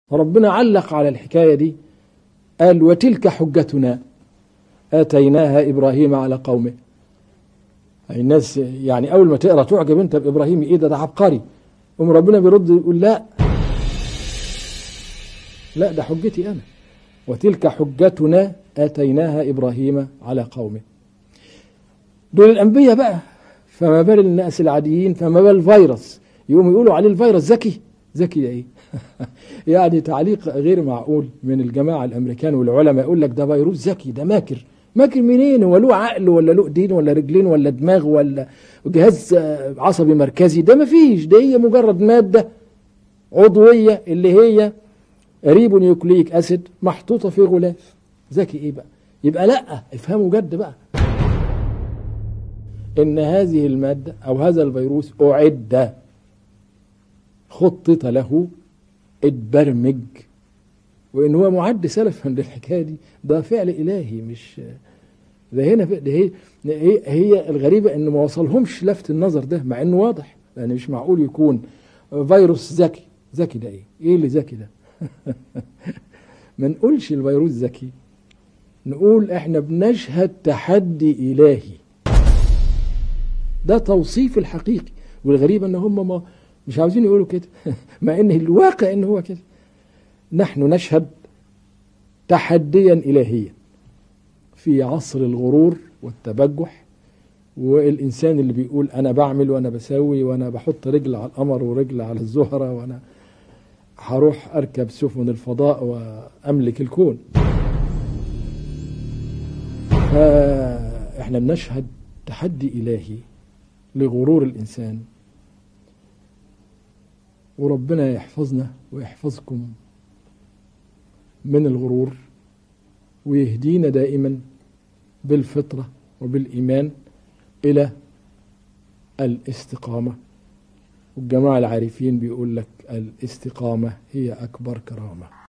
فربنا علق على الحكاية دي قال وتلك حجتنا آتيناها إبراهيم على قومه الناس يعني أول ما تقرأ تعجب أنت بإبراهيم إيه ده ده عبقري قوم ربنا بيرد يقول لا لا ده حجتي أنا وتلك حجتنا آتيناها إبراهيم على قومه دول الأنبياء بقى فما بال الناس العاديين فما بال الفيروس يقوموا يقولوا عليه الفيروس ذكي ذكي ايه يعني تعليق غير معقول من الجماعة الأمريكان والعلماء يقول لك ده فيروس ذكي ده ماكر ماكر منين هو له عقل ولا له ايدين ولا رجلين ولا دماغ ولا جهاز عصبي مركزي ده مفيش ده هي مجرد مادة عضوية اللي هي ريبو نيوكليك أسيد محطوطة في غلاف ذكي ايه بقى يبقى لا افهموا جد بقى ان هذه المادة او هذا الفيروس اعد خطط له اتبرمج وان هو معد سلفا للحكايه دي ده فعل الهي مش ده هنا ده هي هي, هي الغريبه ان ما وصلهمش لفت النظر ده مع انه واضح لان يعني مش معقول يكون فيروس ذكي ذكي ده ايه؟ ايه اللي ذكي ده؟ ما نقولش الفيروس ذكي نقول احنا بنشهد تحدي الهي ده توصيف الحقيقي والغريب ان هم ما مش عاوزين يقولوا كده مع ان الواقع ان هو كده نحن نشهد تحديا الهيا في عصر الغرور والتبجح والانسان اللي بيقول انا بعمل وانا بسوي وانا بحط رجل على القمر ورجل على الزهره وانا هروح اركب سفن الفضاء واملك الكون فاحنا بنشهد تحدي الهي لغرور الانسان وربنا يحفظنا ويحفظكم من الغرور ويهدينا دائما بالفطرة وبالإيمان إلى الاستقامة والجماعة العارفين بيقول لك الاستقامة هي أكبر كرامة